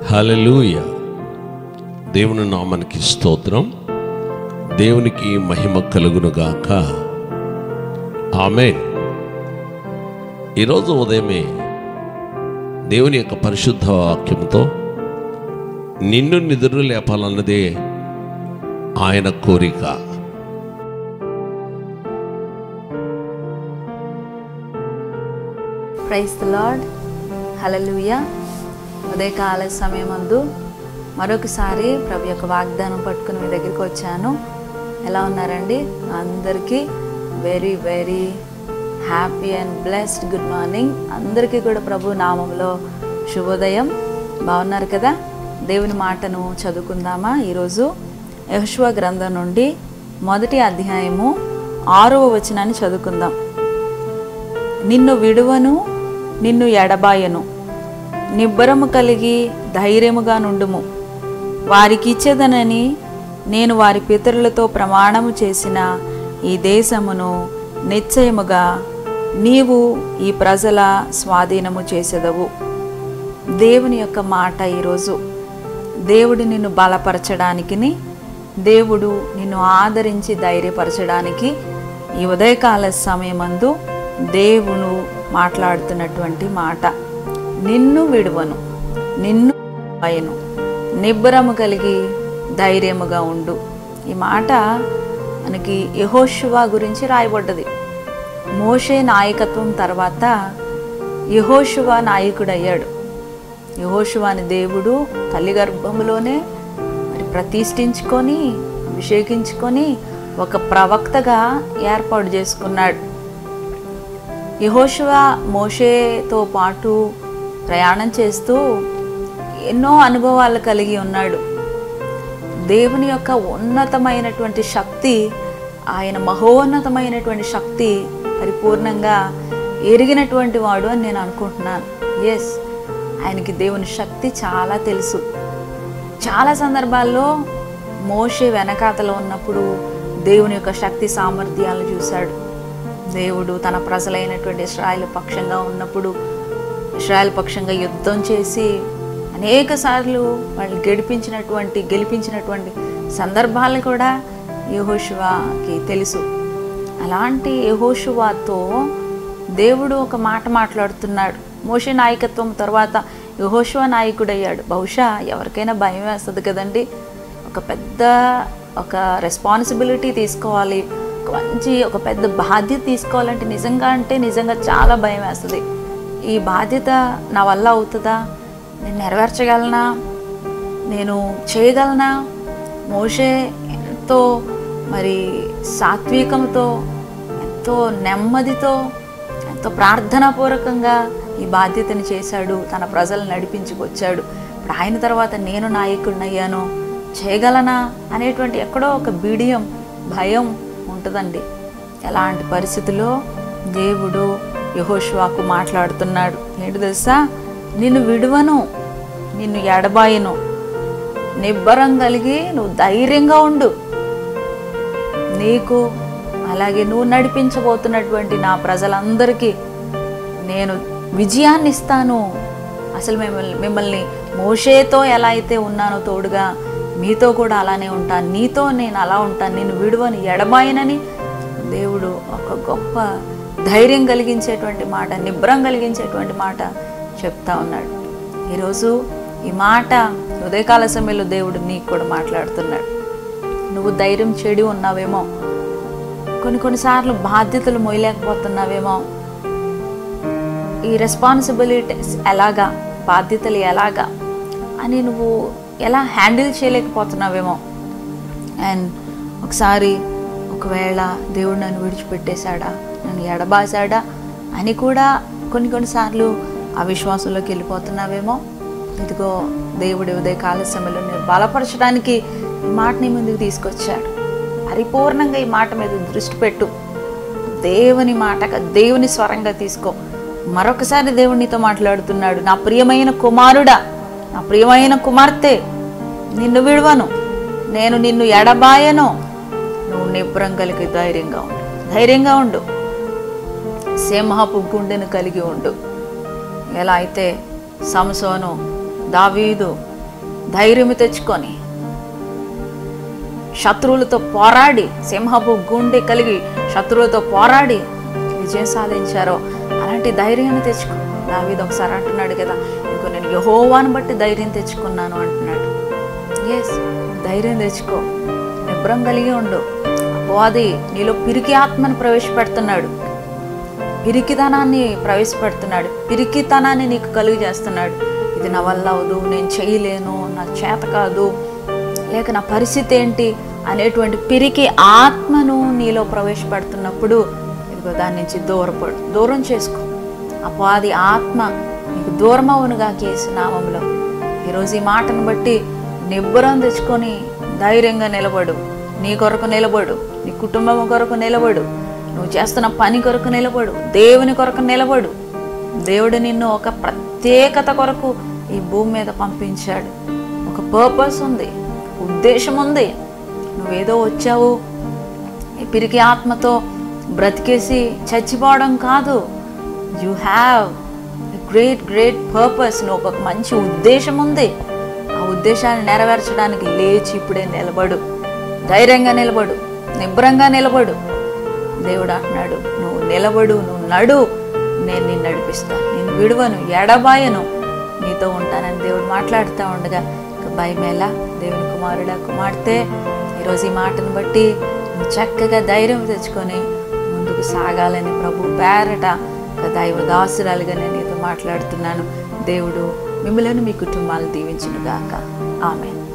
హల్లెలూయ దేవుని నామానికి స్తోత్రం దేవునికి మహిమ కలుగునుగాక ఆమెన్ ఈరోజు ఉదయమే దేవుని యొక్క పరిశుద్ధ వాక్యంతో నిన్ను నిద్ర లేపాలన్నదే ఆయన కోరిక ప్రైస్ ద లార్డ్ హలలుయ ఉదయకాల సమయమందు మరొకసారి ప్రభు యొక్క వాగ్దానం పట్టుకుని మీ దగ్గరికి వచ్చాను ఎలా ఉన్నారండి అందరికీ very very happy and blessed good morning అందరికీ కూడా ప్రభు నామంలో శుభోదయం బాగున్నారు కదా దేవుని మాటను చదువుకుందామా ఈరోజు యహోషువ గ్రంథం నుండి మొదటి అధ్యాయము ఆరవ వచనాన్ని చదువుకుందాం నిన్ను విడువను నిన్ను ఎడబాయను నిబ్బరము కలిగి ధైర్యముగా నుండుము వారికిచ్చేదనని నేను వారి పితరులతో ప్రమాణము చేసిన ఈ దేశమును నిశ్చయముగా నీవు ఈ ప్రజల స్వాధీనము చేసేదవు దేవుని యొక్క మాట ఈరోజు దేవుడు నిన్ను బలపరచడానికిని దేవుడు నిన్ను ఆదరించి ధైర్యపరచడానికి ఈ ఉదయకాల సమయమందు దేవుడు మాట్లాడుతున్నటువంటి మాట నిన్ను విడువను నిన్ను ఆయను నిబ్బరము కలిగి ధైర్యముగా ఉండు ఈ మాట మనకి యహోశువా గురించి రాయబడ్డది మోషే నాయకత్వం తర్వాత యహోశువ నాయకుడయ్యాడు యహోశువాని దేవుడు తల్లి గర్భంలోనే మరి ప్రతిష్ఠించుకొని అభిషేకించుకొని ఒక ప్రవక్తగా ఏర్పాటు చేసుకున్నాడు యహోశువ మోషేతో పాటు ప్రయాణం చేస్తూ ఎన్నో అనుభవాలు కలిగి ఉన్నాడు దేవుని యొక్క ఉన్నతమైనటువంటి శక్తి ఆయన మహోన్నతమైనటువంటి శక్తి పరిపూర్ణంగా ఎరిగినటువంటి వాడు అని నేను అనుకుంటున్నాను ఎస్ ఆయనకి దేవుని శక్తి చాలా తెలుసు చాలా సందర్భాల్లో మోషే వెనకాతలో ఉన్నప్పుడు దేవుని యొక్క శక్తి సామర్థ్యాలను చూశాడు దేవుడు తన ప్రజలైనటువంటి ఇస్రాయల్ పక్షంగా ఉన్నప్పుడు ఇస్రాయల్ పక్షంగా యుద్ధం చేసి అనేక సార్లు వాళ్ళు గెలిపించినటువంటి గెలిపించినటువంటి సందర్భాలు కూడా యహోశువాకి తెలుసు అలాంటి యహోశువాతో దేవుడు ఒక మాట మాట్లాడుతున్నాడు మోషే నాయకత్వం తర్వాత యహోశువ నాయకుడయ్యాడు బహుశా ఎవరికైనా భయం వేస్తుంది కదండి ఒక పెద్ద ఒక రెస్పాన్సిబిలిటీ తీసుకోవాలి ఒక మంచి ఒక పెద్ద బాధ్యత తీసుకోవాలంటే నిజంగా అంటే నిజంగా చాలా భయం వేస్తుంది ఈ బాధ్యత నా వల్ల అవుతుందా నేను నెరవేర్చగలనా నేను చేయగలనా మోషే ఎంతో మరి సాత్వికంతో ఎంతో నెమ్మదితో ఎంతో ప్రార్థనాపూర్వకంగా ఈ బాధ్యతని చేశాడు తన ప్రజలను నడిపించుకొచ్చాడు ఇప్పుడు ఆయన తర్వాత నేను నాయకుడినయ్యాను చేయగలనా అనేటువంటి ఎక్కడో ఒక బిడియం భయం ఉంటుందండి ఎలాంటి పరిస్థితిలో దేవుడు యహోష్వాకు మాట్లాడుతున్నాడు ఏంటి తెలుసా నిన్ను విడువను నిన్ను ఎడబాయను నిబ్బరం కలిగి నువ్వు ధైర్యంగా ఉండు నీకు అలాగే నువ్వు నడిపించబోతున్నటువంటి నా ప్రజలందరికీ నేను విజయాన్ని ఇస్తాను అసలు మిమ్మల్ని మిమ్మల్ని మోషేతో ఎలా అయితే ఉన్నానో తోడుగా మీతో కూడా అలానే ఉంటాను నీతో నేను అలా ఉంటాను నేను విడువని ఎడబాయనని దేవుడు ఒక గొప్ప ధైర్యం కలిగించేటువంటి మాట నిబ్రం కలిగించేటువంటి మాట చెప్తా ఉన్నాడు ఈరోజు ఈ మాట ఉదయకాల సమయంలో దేవుడు నీకు కూడా మాట్లాడుతున్నాడు నువ్వు ధైర్యం చెడి ఉన్నావేమో కొన్ని కొన్నిసార్లు బాధ్యతలు మోయలేకపోతున్నావేమో ఈ రెస్పాన్సిబిలిటీస్ ఎలాగా బాధ్యతలు ఎలాగా అని నువ్వు ఎలా హ్యాండిల్ చేయలేకపోతున్నావేమో అండ్ ఒకసారి ఒకవేళ దేవుడు నన్ను విడిచిపెట్టేశాడా నన్ను ఎడబాసాడా అని కూడా కొన్ని కొన్నిసార్లు అవిశ్వాసంలోకి వెళ్ళిపోతున్నావేమో ఇదిగో దేవుడి ఉదయ కాల సమయంలో నేను బలపరచడానికి ఈ మాటని ముందుకు తీసుకొచ్చాడు పరిపూర్ణంగా ఈ మాట మీద దృష్టి పెట్టు దేవుని మాటగా దేవుని స్వరంగా తీసుకో మరొకసారి దేవునితో మాట్లాడుతున్నాడు నా ప్రియమైన కుమారుడా నా ప్రియమైన కుమార్తె నిన్ను విడవను నేను నిన్ను ఎడబాయను నువ్వు నిబ్రం కలిగి ధైర్యంగా ఉండు ధైర్యంగా ఉండు సింహపు గుండెను కలిగి ఉండు ఎలా అయితే సంసోను దావీదు ధైర్యం తెచ్చుకొని శత్రువులతో పోరాడి సింహపు గుండె కలిగి శత్రువులతో పోరాడి విజయం సాధించారో అలాంటి ధైర్యాన్ని తెచ్చుకో దావీదు ఒకసారి అంటున్నాడు కదా ఇంకో నేను యహోవాను బట్టి ధైర్యం తెచ్చుకున్నాను అంటున్నాడు ఎస్ ధైర్యం తెచ్చుకో నిబ్రం కలిగి ఉండు అపవాది నీలో పిరికి ఆత్మను ప్రవేశపెడుతున్నాడు పిరికితనాన్ని ప్రవేశపెడుతున్నాడు పిరికితనాన్ని నీకు కలుగు చేస్తున్నాడు ఇది నా వల్ల అవదు నేను చేయలేను నా చేత కాదు లేక నా పరిస్థితి ఏంటి అనేటువంటి పిరికి ఆత్మను నీలో ప్రవేశపెడుతున్నప్పుడు ఇదిగో దాని నుంచి దూరపడు దూరం చేసుకో అపవాది ఆత్మ నీకు దూరం అవునుగా కేసు నామంలో ఈరోజు ఈ మాటను బట్టి నిబ్బరం తెచ్చుకొని ధైర్యంగా నిలబడు నీ కొరకు నిలబడు నీ కుటుంబం కొరకు నిలబడు నువ్వు చేస్తున్న పని కొరకు నిలబడు దేవుని కొరకు నిలబడు దేవుడు నిన్ను ఒక ప్రత్యేకత కొరకు ఈ భూమి మీద పంపించాడు ఒక పర్పస్ ఉంది ఉద్దేశం ఉంది నువ్వేదో వచ్చావు ఈ పిరికి ఆత్మతో బ్రతికేసి చచ్చిపోవడం కాదు you have great great purpose నువ్వు ఒక మంచి ఉద్దేశం ఉంది ఆ ఉద్దేశాన్ని నెరవేర్చడానికి లేచి ఇప్పుడే నిలబడు ధైర్యంగా నిలబడు నిబ్రంగా నిలబడు దేవుడు అంటున్నాడు నువ్వు నిలబడు నువ్వు నడు నేను నిన్ను నడిపిస్తాను నేను విడువను ఎడబాయను నీతో ఉంటానని దేవుడు మాట్లాడుతూ ఉండగా ఇక భయమేలా దేవుని కుమారుడా కుమార్తె ఈరోజు ఈ మాటను బట్టి నువ్వు చక్కగా ధైర్యం తెచ్చుకొని ముందుకు సాగాలని ప్రభు పేరట ఒక దైవ దాసురాలుగా నేను నీతో మాట్లాడుతున్నాను దేవుడు మిమ్మల్ని మీ కుటుంబాలు దీవించును గాక ఆమె